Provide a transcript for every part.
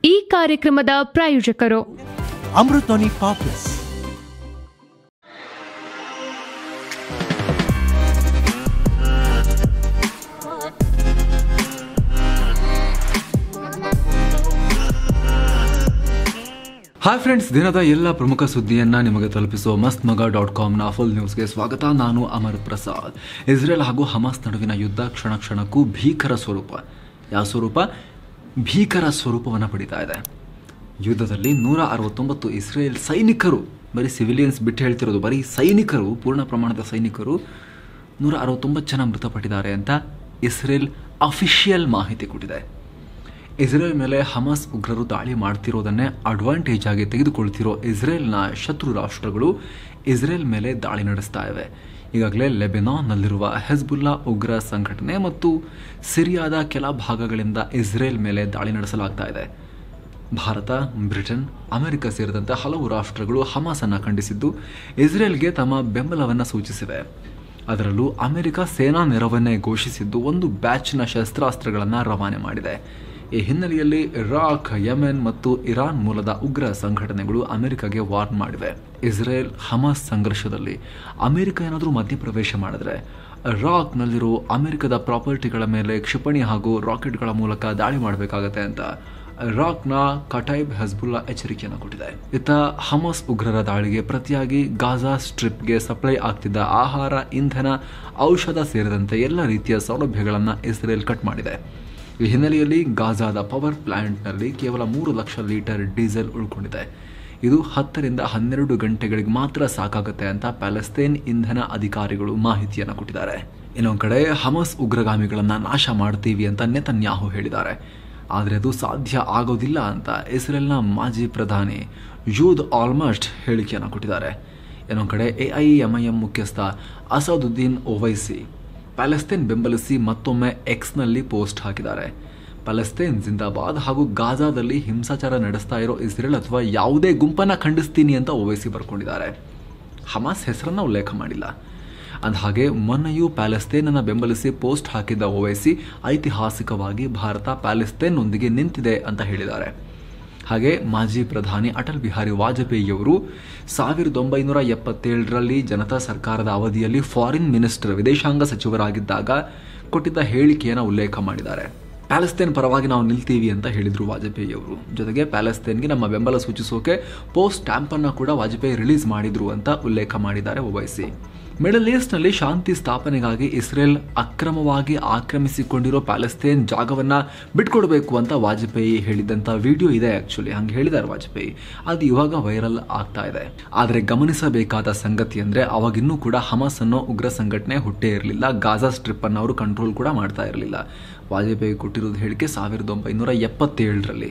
ಈ ಕಾರ್ಯಕ್ರಮದ ಪ್ರಾಯೋಜಕರು ಅಮೃತೋನಿಕ್ ಪಾಪ್ಲಸ್ ಹಾಯ್ ಫ್ರೆಂಡ್ಸ್ ದಿನದ ಎಲ್ಲ ಪ್ರಮುಖ ಸುದ್ದಿಯನ್ನ ನಿಮಗೆ ತಲುಪಿಸುವ ಮಸ್ತ್ ಮಗ ಡಾಟ್ ಕಾಮ್ನ ಫುಲ್ ನ್ಯೂಸ್ಗೆ ಸ್ವಾಗತ ನಾನು ಅಮರ್ ಪ್ರಸಾದ್ ಇಸ್ರೇಲ್ ಹಾಗೂ ಹಮಾಸ್ ನಡುವಿನ ಯುದ್ಧ ಕ್ಷಣ ಕ್ಷಣಕ್ಕೂ ಭೀಕರ ಸ್ವರೂಪ ಯಾವ ಸ್ವರೂಪ ಭೀಕರ ಸ್ವರೂಪವನ್ನು ಪಡಿತಾ ಇದೆ ಯುದ್ಧದಲ್ಲಿ ನೂರ ಅರವತ್ತೊಂಬತ್ತು ಇಸ್ರೇಲ್ ಸೈನಿಕರು ಬರೀ ಸಿವಿಲಿಯನ್ಸ್ ಬಿಟ್ಟು ಹೇಳ್ತಿರೋದು ಬರೀ ಸೈನಿಕರು ಪೂರ್ಣ ಪ್ರಮಾಣದ ಸೈನಿಕರು ನೂರ ಅರವತ್ತೊಂಬತ್ತು ಜನ ಮೃತಪಟ್ಟಿದ್ದಾರೆ ಅಂತ ಇಸ್ರೇಲ್ ಅಫಿಷಿಯಲ್ ಮಾಹಿತಿ ಕೊಟ್ಟಿದೆ ಇಸ್ರೇಲ್ ಮೇಲೆ ಹಮಾಸ್ ಉಗ್ರರು ದಾಳಿ ಮಾಡ್ತಿರೋದನ್ನೇ ಅಡ್ವಾಂಟೇಜ್ ಆಗಿ ತೆಗೆದುಕೊಳ್ತಿರೋ ಇಸ್ರೇಲ್ನ ಶತ್ರು ರಾಷ್ಟ್ರಗಳು ಇಸ್ರೇಲ್ ಮೇಲೆ ದಾಳಿ ನಡೆಸ್ತಾ ಇವೆ ಈಗಾಗಲೇ ಲೆಬೆನಾನ್ನಲ್ಲಿರುವ ಹೆಜ್ಬುಲ್ಲಾ ಉಗ್ರ ಸಂಘಟನೆ ಮತ್ತು ಸಿರಿಯಾದ ಕೆಲ ಭಾಗಗಳಿಂದ ಇಸ್ರೇಲ್ ಮೇಲೆ ದಾಳಿ ನಡೆಸಲಾಗ್ತಾ ಇದೆ ಭಾರತ ಬ್ರಿಟನ್ ಅಮೆರಿಕ ಸೇರಿದಂತೆ ಹಲವು ರಾಷ್ಟ್ರಗಳು ಹಮಾಸನ್ನು ಖಂಡಿಸಿದ್ದು ಇಸ್ರೇಲ್ಗೆ ತಮ್ಮ ಬೆಂಬಲವನ್ನು ಸೂಚಿಸಿವೆ ಅದರಲ್ಲೂ ಅಮೆರಿಕ ಸೇನಾ ನೆರವನ್ನೇ ಘೋಷಿಸಿದ್ದು ಒಂದು ಬ್ಯಾಚ್ನ ಶಸ್ತ್ರಾಸ್ತ್ರಗಳನ್ನು ರವಾನೆ ಮಾಡಿದೆ ಈ ಹಿನ್ನೆಲೆಯಲ್ಲಿ ಇರಾಕ್ ಯೆಮೆನ್ ಮತ್ತು ಇರಾನ್ ಮೂಲದ ಉಗ್ರ ಸಂಘಟನೆಗಳು ಅಮೆರಿಕಗೆ ವಾರ್ನ್ ಮಾಡಿವೆ ಇಸ್ರೇಲ್ ಹಮಾಸ್ ಸಂಘರ್ಷದಲ್ಲಿ ಅಮೆರಿಕ ಏನಾದರೂ ಮಧ್ಯಪ್ರವೇಶ ಮಾಡಿದ್ರೆ ಇರಾಕ್ನಲ್ಲಿರೋ ಅಮೆರಿಕದ ಪ್ರಾಪರ್ಟಿಗಳ ಮೇಲೆ ಕ್ಷಿಪಣಿ ಹಾಗೂ ರಾಕೆಟ್ಗಳ ಮೂಲಕ ದಾಳಿ ಮಾಡಬೇಕಾಗತ್ತೆ ಅಂತ ಇರಾಕ್ನ ಕಟೈಬ್ ಹೆಜ್ಬುಲ್ಲಾ ಎಚ್ಚರಿಕೆಯನ್ನು ಕೊಟ್ಟಿದೆ ಇತ್ತ ಹಮಾಸ್ ಉಗ್ರರ ದಾಳಿಗೆ ಪ್ರತಿಯಾಗಿ ಗಾಜಾ ಸ್ಟ್ರಿಪ್ಗೆ ಸಪ್ಲೈ ಆಗ್ತಿದ್ದ ಆಹಾರ ಇಂಧನ ಔಷಧ ಸೇರಿದಂತೆ ಎಲ್ಲ ರೀತಿಯ ಸೌಲಭ್ಯಗಳನ್ನು ಇಸ್ರೇಲ್ ಕಟ್ ಮಾಡಿದೆ ಈ ಹಿನ್ನೆಲೆಯಲ್ಲಿ ಗಾಜಾದ ಪವರ್ ಪ್ಲಾಂಟ್ನಲ್ಲಿ ಕೇವಲ ಮೂರು ಲಕ್ಷ ಲೀಟರ್ ಡೀಸೆಲ್ ಉಳ್ಕೊಂಡಿದೆ ಇದು ಹತ್ತರಿಂದ ಹನ್ನೆರಡು ಗಂಟೆಗಳಿಗೆ ಮಾತ್ರ ಸಾಕಾಗುತ್ತೆ ಅಂತ ಪ್ಯಾಲೆಸ್ತೇನ್ ಇಂಧನ ಅಧಿಕಾರಿಗಳು ಮಾಹಿತಿಯನ್ನು ಕೊಟ್ಟಿದ್ದಾರೆ ಇನ್ನೊಂದು ಕಡೆ ಹಮಸ್ ಉಗ್ರಗಾಮಿಗಳನ್ನು ನಾಶ ಮಾಡ್ತೀವಿ ಅಂತ ನೆತನ್ಯಾಹು ಹೇಳಿದ್ದಾರೆ ಆದರೆ ಅದು ಸಾಧ್ಯ ಆಗೋದಿಲ್ಲ ಅಂತ ಇಸ್ರೇಲ್ನ ಮಾಜಿ ಪ್ರಧಾನಿ ಯೂದ್ ಆಲ್ಮಸ್ಟ್ ಹೇಳಿಕೆಯನ್ನು ಕೊಟ್ಟಿದ್ದಾರೆ ಇನ್ನೊಂದು ಕಡೆ ಎಐಎಂಐಎಂ ಮುಖ್ಯಸ್ಥ ಅಸದುದ್ದೀನ್ ಓವೈಸಿ ಪ್ಯಾಲೆಸ್ತೇನ್ ಬೆಂಬಲಿಸಿ ಮತ್ತೊಮ್ಮೆ ಎಕ್ಸ್ನಲ್ಲಿ ಪೋಸ್ಟ್ ಹಾಕಿದ್ದಾರೆ ಪ್ಯಾಲೆಸ್ತೇನ್ ಜಿಂದಾಬಾದ್ ಹಾಗೂ ಗಾಜಾದಲ್ಲಿ ಹಿಂಸಾಚಾರ ನಡೆಸ್ತಾ ಇರೋ ಇಸ್ರೇಲ್ ಅಥವಾ ಯಾವುದೇ ಗುಂಪನ್ನ ಖಂಡಿಸ್ತೀನಿ ಅಂತ ಓವೈಸಿ ಬರ್ಕೊಂಡಿದ್ದಾರೆ ಹಮಾಸ್ ಹೆಸರನ್ನ ಉಲ್ಲೇಖ ಮಾಡಿಲ್ಲ ಅಂದಹಾಗೆ ಮೊನ್ನೆಯೂ ಪ್ಯಾಲೆಸ್ತೇನನ್ನು ಬೆಂಬಲಿಸಿ ಪೋಸ್ಟ್ ಹಾಕಿದ್ದ ಓವೈಸಿ ಐತಿಹಾಸಿಕವಾಗಿ ಭಾರತ ಪ್ಯಾಲೆಸ್ತೇನ್ನೊಂದಿಗೆ ನಿಂತಿದೆ ಅಂತ ಹೇಳಿದ್ದಾರೆ ಹಾಗೆ ಮಾಜಿ ಪ್ರಧಾನಿ ಅಟಲ್ ಬಿಹಾರಿ ವಾಜಪೇಯಿಯವರು ಸಾವಿರದ ಒಂಬೈನೂರ ಎಪ್ಪತ್ತೇಳರಲ್ಲಿ ಜನತಾ ಸರ್ಕಾರದ ಅವಧಿಯಲ್ಲಿ ಫಾರಿನ್ ಮಿನಿಸ್ಟರ್ ವಿದೇಶಾಂಗ ಸಚಿವರಾಗಿದ್ದಾಗ ಕೊಟ್ಟಿದ್ದ ಹೇಳಿಕೆಯನ್ನು ಉಲ್ಲೇಖ ಮಾಡಿದ್ದಾರೆ ಪ್ಯಾಲೆಸ್ತೇನ್ ಪರವಾಗಿ ನಾವು ನಿಲ್ತೀವಿ ಅಂತ ಹೇಳಿದ್ರು ವಾಜಪೇಯಿ ಅವರು ಜೊತೆಗೆ ಪ್ಯಾಲೆಸ್ತೇನ್ಗೆ ನಮ್ಮ ಬೆಂಬಲ ಸೂಚಿಸೋಕೆ ಪೋಸ್ಟ್ ಸ್ಟ್ಯಾಂಪ್ ಅನ್ನು ಕೂಡ ವಾಜಪೇಯಿ ರಿಲೀಸ್ ಮಾಡಿದ್ರು ಅಂತ ಉಲ್ಲೇಖ ಮಾಡಿದ್ದಾರೆ ಓವೈಸಿ ಮಿಡಲ್ ಈಸ್ಟ್ನಲ್ಲಿ ಶಾಂತಿ ಸ್ಥಾಪನೆಗಾಗಿ ಇಸ್ರೇಲ್ ಅಕ್ರಮವಾಗಿ ಆಕ್ರಮಿಸಿಕೊಂಡಿರೋ ಪ್ಯಾಲೆಸ್ತೇನ್ ಜಾಗವನ್ನ ಬಿಟ್ಕೊಡ್ಬೇಕು ಅಂತ ವಾಜಪೇಯಿ ಹೇಳಿದಂತ ವಿಡಿಯೋ ಇದೆ ಆಕ್ಚುಲಿ ಹಂಗೆ ಹೇಳಿದ್ದಾರೆ ವಾಜಪೇಯಿ ಅದು ಇವಾಗ ವೈರಲ್ ಆಗ್ತಾ ಇದೆ ಆದರೆ ಗಮನಿಸಬೇಕಾದ ಸಂಗತಿ ಅಂದ್ರೆ ಅವಾಗಿನ್ನೂ ಕೂಡ ಹಮಾಸ್ ಅನ್ನೋ ಉಗ್ರ ಸಂಘಟನೆ ಹುಟ್ಟೇ ಇರಲಿಲ್ಲ ಗಾಜಾ ಸ್ಟ್ರಿಪ್ ಅನ್ನು ಅವರು ಕಂಟ್ರೋಲ್ ಕೂಡ ಮಾಡ್ತಾ ಇರಲಿಲ್ಲ ವಾಜಪೇಯಿ ಕೊಟ್ಟಿರೋದು ಹೇಳಿಕೆ ಸಾವಿರದ ಒಂಬೈನೂರ ಎಪ್ಪತ್ತೇಳರಲ್ಲಿ